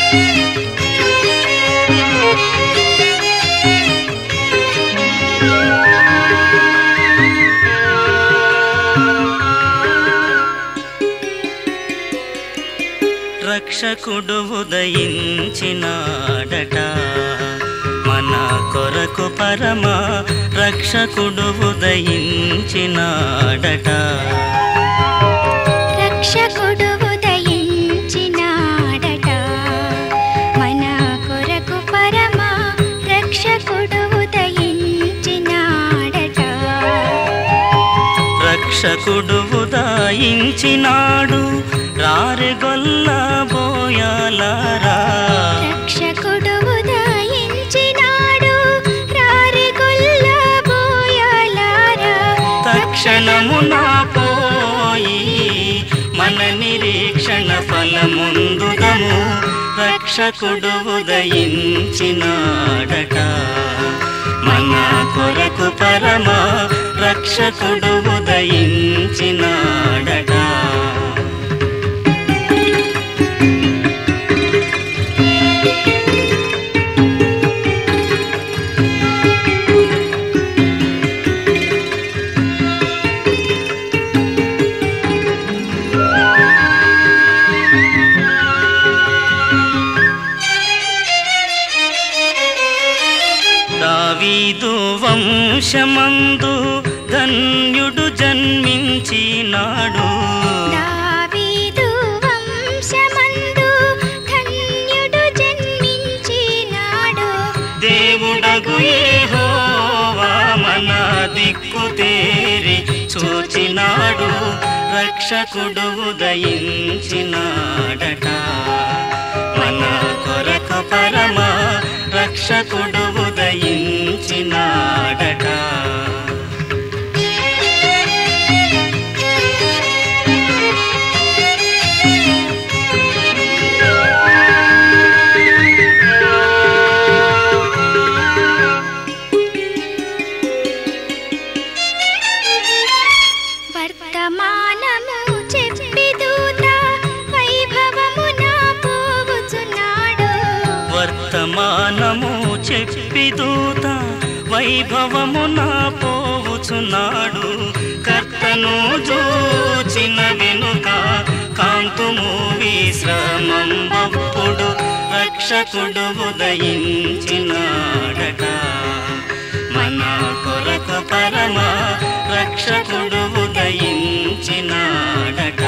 రక్షకుడు ఉదయించినాడట మన కొరకు పరమ రక్షకుడు ఉదయించినాడట రక్షకుడు ఉదయించినాడట మన కొరకు పరమ రక్షకుడు ఉదయించినాడట రక్షకుడు ఉదయించినాడు రారెగొల్ల బోయాలారా రక్షకుడు ఉదయించినాడు రారిగొల్ల బోయాలారా తక్షణమున పోయి మన నిరీక్షణ ఫలముందుదము రక్షకుడు ఉదయించినాడట మన కొరకు పరమ రక్షకుడు ఉదయించినాడట దావీదు వంశమందు ధన్యుడు జన్మించినాడు దావీదు వంశమందు ధన్యుడు జన్మించినాడు దేవుడగు యెహోవా మన దిక్కు తేరి చూచినాడు రక్షకుడు ఉదయించినాడట మన కొరకు పరమ రక్షకుడు ఉదయించినాడట వర్తమానము చెప్పి దూత వైభవమున పోవుచున్నాడు వర్తమానము చెప్పి దూత వైభవమున పోవుచున్నాడు కర్తను చూచిన వెనుక కాంతుము విశ్రమంబప్పుడు రక్షకుడు ఉదయించినాడట మన కొరకు పరమ రక్షకుడు ఉదయించినాడట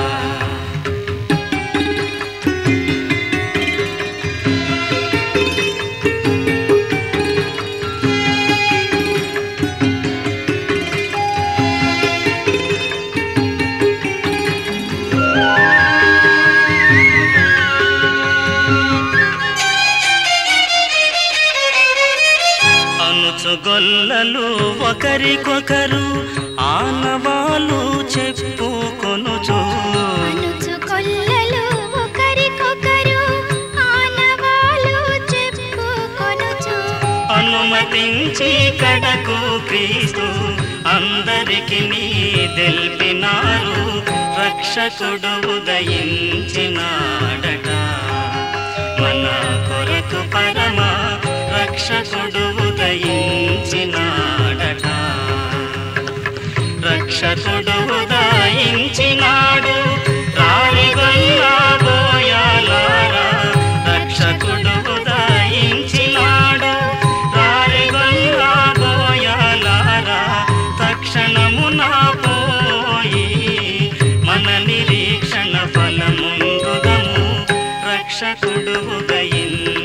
అనుచుగొల్లలు ఒకరికొకరు ఆనవాలు చెప్పుకొనుచు అనుచుకొల్లలు ఒకరికొకరు ఆనవాలు చెప్పుకొనుచు అనుమతించి కడకు క్రీస్తు అందరికి నీ తెలిపినారు రక్షకుడు ఉదయించినాడట మన కొరకు పరమ రక్షకుడు ఉదయించినాడట రక్షకుడు ఉదయించినాడు రాలిగొల్ల బోయాలారా రక్షకుడు ఉదయించినాడు రాలిగొల్ల బోయాలారా తక్షణమున పోయి మన నిరీక్షణ ఫలముందుదము రక్షకుడు ఉదయించినాడట